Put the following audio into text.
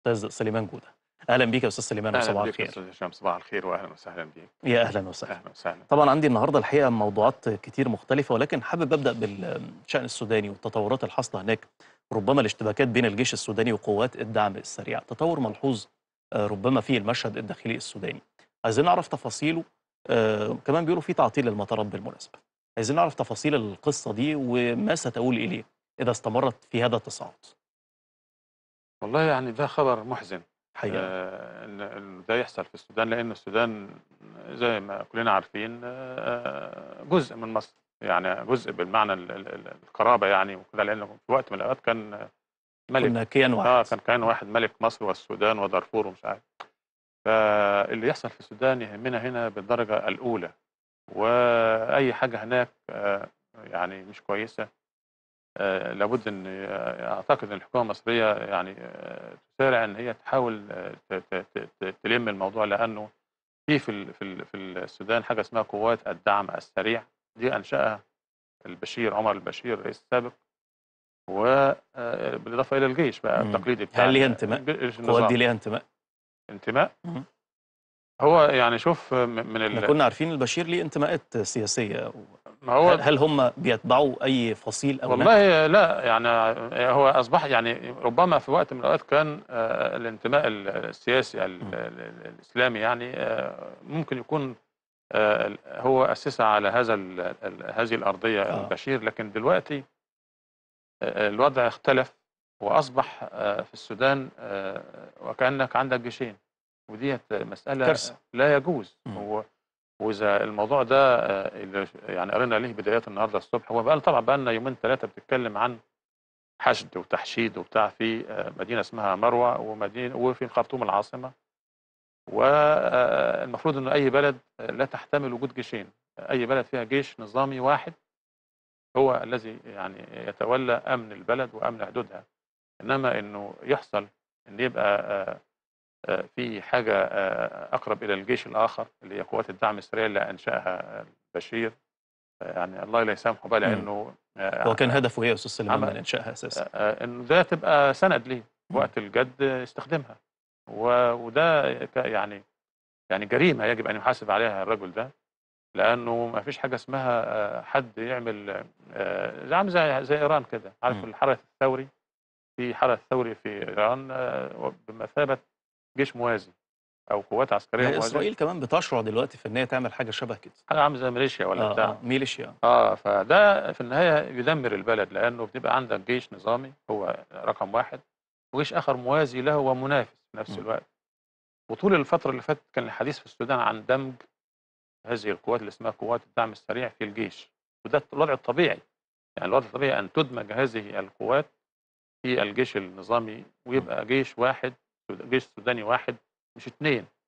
استاذ سليمان جوده اهلا بيك يا استاذ سليمان اهلا وصباح بك يا الخير استاذ هشام صباح الخير واهلا وسهلا بك يا اهلا وسهلا اهلا وسهلا طبعا عندي النهارده الحقيقه موضوعات كتير مختلفه ولكن حابب ابدا بالشان السوداني والتطورات الحاصله هناك ربما الاشتباكات بين الجيش السوداني وقوات الدعم السريع تطور ملحوظ آه، ربما في المشهد الداخلي السوداني عايزين نعرف تفاصيله آه، كمان بيقولوا في تعطيل المطارات بالمناسبه عايزين نعرف تفاصيل القصه دي وما ستؤول اليه اذا استمرت في هذا التصاعد والله يعني ده خبر محزن حقيقه آه، ان إن ده يحصل في السودان لان السودان زي ما كلنا عارفين آه، جزء من مصر يعني جزء بالمعنى ال- ال- ال- القرابه يعني وكده لانه في وقت من الاوقات كان ملك كنا كيان واحد اه كان كان واحد ملك مصر والسودان ودارفور ومش عارف فاللي يحصل في السودان يهمنا هنا بالدرجه الاولى واي حاجه هناك آه، يعني مش كويسه آه، لابد ان آه، اعتقد ان الحكومه المصريه يعني آه، تسارع ان هي تحاول آه، ت- ت- ت- ت- تلم الموضوع لانه في في ال- في ال- في السودان حاجه اسمها قوات الدعم السريع دي انشاها البشير عمر البشير الرئيس السابق وبالاضافه الى الجيش بقى مم. التقليدي بتاع هل ليها ال- انتماء؟ الجيش القوات دي النظامي. ليها انتماء انتماء مم. هو يعني شوف م- من احنا ال... كنا عارفين البشير ليه انتماءات سياسيه ما هو هل هل هم بيتبعوا اي فصيل او لا؟ والله لا يعني هو اصبح يعني ربما في وقت من الاوقات كان آه، الانتماء ال- السياسي ال- م. ال- ال- الاسلامي يعني آه، ممكن يكون آه، هو اسسها على هذا ال- ال- هذه الارضيه آه. البشير لكن دلوقتي آه، الوضع اختلف واصبح آه، في السودان آه، وكانك عندك جيشين وديت مساله كارثة. لا يجوز م. هو واذا الموضوع ده آه، اللي يعني قرينا عليه بدايات النهارده الصبح هو بقى طبعا بقى لنا يومين ثلاثه بتتكلم عن حشد وتحشيد وبتاع في آه، مدينه اسمها مروه ومدينه وفي الخرطوم العاصمه والمفروض انه اي بلد آه، لا تحتمل وجود جيشين اي بلد فيها جيش نظامي واحد هو الذي يعني يتولى امن البلد وامن حدودها انما انه يحصل ان يبقى آه، آه، في حاجه آه، اقرب الى الجيش الاخر اللي هي قوات الدعم السريع اللي انشاها البشير آه، يعني الله لا يسامحه بقى مم. لانه آه، هو كان هدفه ايه يا استاذ سليمان عمل- من انشائها اساسا؟ آه، انه ده تبقى سند ليه مم. وقت الجد يستخدمها و- وده ك- يعني يعني جريمه يجب ان يحاسب عليها الرجل ده لانه ما فيش حاجه اسمها آه، حد يعمل آه، زي عامل زي زي ايران كده عارف مم. الحرس الثوري في حرس ثوري في ايران آه، بمثابه جيش موازي او قوات عسكريه هي موازيه اسرائيل كمان بتشرع دلوقتي في ان هي تعمل حاجه شبه كده حاجه عامله زي ميليشيا ولا اه, بتاع آه ميليشيا اه فده في النهايه يدمر البلد لانه بتبقى عندك جيش نظامي هو رقم واحد وجيش اخر موازي له ومنافس في نفس م. الوقت وطول الفتره اللي فاتت كان الحديث في السودان عن دمج هذه القوات اللي اسمها قوات الدعم السريع في الجيش وده الوضع الطبيعي يعني الوضع الطبيعي ان تدمج هذه القوات في الجيش النظامي ويبقى جيش واحد جيش سوداني واحد مش اثنين